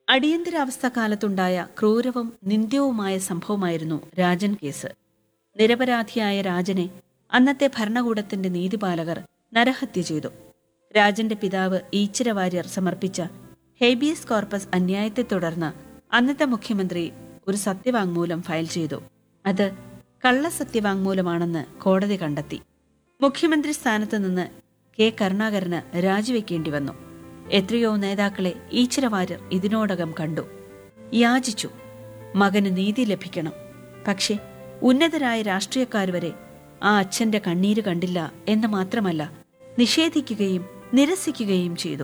അടിയന്തരാവസ്ഥ കാലത്തുണ്ടായ ക്രൂരവും നിന്ദ്യവുമായ സംഭവമായിരുന്നു രാജൻ കേസ് നിരപരാധിയായ രാജനെ അന്നത്തെ ഭരണകൂടത്തിന്റെ നീതിപാലകർ നരഹത്യ ചെയ്തു രാജന്റെ പിതാവ് ഈച്ചിര വാര്യർ സമർപ്പിച്ച ഹേബിയസ് കോർപ്പസ് അന്യായത്തെ തുടർന്ന് അന്നത്തെ മുഖ്യമന്ത്രി ഒരു സത്യവാങ്മൂലം ഫയൽ ചെയ്തു അത് കള്ളസത്യവാങ്മൂലമാണെന്ന് കോടതി കണ്ടെത്തി മുഖ്യമന്ത്രി സ്ഥാനത്ത് നിന്ന് കെ കരുണാകരന് രാജിവെക്കേണ്ടി വന്നു എത്രയോ നേതാക്കളെ ഈച്ചിരവാര്യർ ഇതിനോടകം കണ്ടു യാചിച്ചു മകന് നീതി ലഭിക്കണം പക്ഷേ ഉന്നതരായ രാഷ്ട്രീയക്കാർ വരെ ആ അച്ഛന്റെ കണ്ണീര് കണ്ടില്ല എന്ന് മാത്രമല്ല നിഷേധിക്കുകയും നിരസിക്കുകയും ചെയ്തു